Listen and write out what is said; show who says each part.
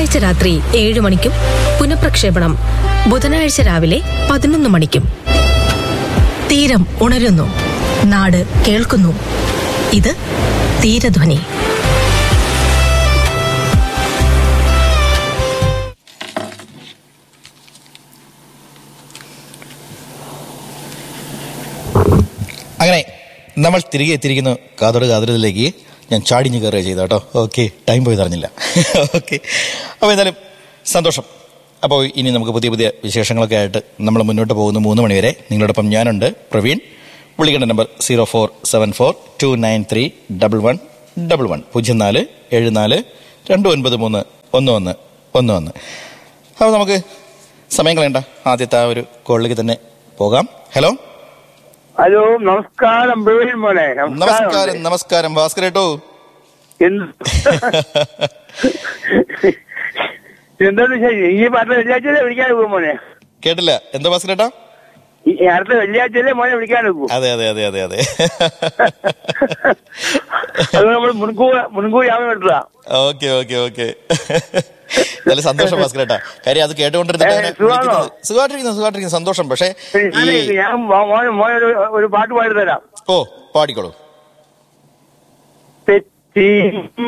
Speaker 1: ശനിയാഴ്ച രാത്രി ഏഴ് മണിക്കും പുനഃപ്രക്ഷേപണം ബുധനാഴ്ച രാവിലെ പതിനൊന്ന് മണിക്കും തീരം ഉണരുന്നു നാട് കേൾക്കുന്നു ഇത് തീരധ്വനി
Speaker 2: അങ്ങനെ നമ്മൾ തിരികെ എത്തിയിരിക്കുന്നു കാതോട് കാതോടിലേക്ക് ഞാൻ ചാടിഞ്ഞ് കയറുക ചെയ്ത കേട്ടോ ഓക്കെ ടൈം പോയി അറിഞ്ഞില്ല ഓക്കെ അപ്പോൾ എന്തായാലും സന്തോഷം അപ്പോൾ ഇനി നമുക്ക് പുതിയ പുതിയ വിശേഷങ്ങളൊക്കെ ആയിട്ട് നമ്മൾ മുന്നോട്ട് പോകുന്ന മൂന്ന് മണിവരെ നിങ്ങളോടൊപ്പം ഞാനുണ്ട് പ്രവീൺ വിളിക്കേണ്ട number zero four seven four two nine three double one double one പൂജ്യം നാല് ഏഴ് നാല് രണ്ട് ഒൻപത് മൂന്ന് ഒന്ന് ഒന്ന് ഒന്ന് ഒന്ന് അപ്പോൾ നമുക്ക് സമയം കളയണ്ട ആദ്യത്തെ ആ ഒരു കോളിലേക്ക് തന്നെ പോകാം ഹലോ
Speaker 3: ഹലോ നമസ്കാരം പ്രവീൺ മോനെ
Speaker 2: നമസ്കാരം നമസ്കാരം ഭാസ്കരേട്ടോ
Speaker 3: എന്ത് എന്താണ് ശരി ഈ അടുത്ത വെള്ളിയാഴ്ചയിലെ വിളിക്കാൻ പോകും മോനെ
Speaker 2: കേട്ടില്ല എന്താ ഭാസ്കരേട്ടാ
Speaker 3: ഈ അടുത്ത വെള്ളിയാഴ്ചയിലെ മോനെ വിളിക്കാൻ പോകും
Speaker 2: അതെ അതെ അതെ അതെ അതെ
Speaker 3: അത് നമ്മൾ മുൻകൂർ മുൻകൂർ യാമം എടുത്തതാ
Speaker 2: ഓക്കെ ഓക്കെ ഓക്കെ നല്ല സന്തോഷം ഭാസ്കരേട്ടാ കാര്യം അത് കേട്ടുകൊണ്ടിരുന്നിട്ട്
Speaker 3: ഏ,
Speaker 2: അങ്ങനെ
Speaker 3: സുഖാണോ?
Speaker 2: വിളിക്കുന്നത് സുഖമായിട്ടിരിക്കുന്നു സുഖമായിട്ടിരിക്കുന്നു സന്തോഷം പക്ഷേ ഈ
Speaker 3: ഞാനേ, ഞാൻ മോ- മോനെ മോനെ ഒരു ഒരു പാട്ട് പാടി തരാം
Speaker 2: ഓ പാടിക്കോളൂ
Speaker 3: തെറ്റി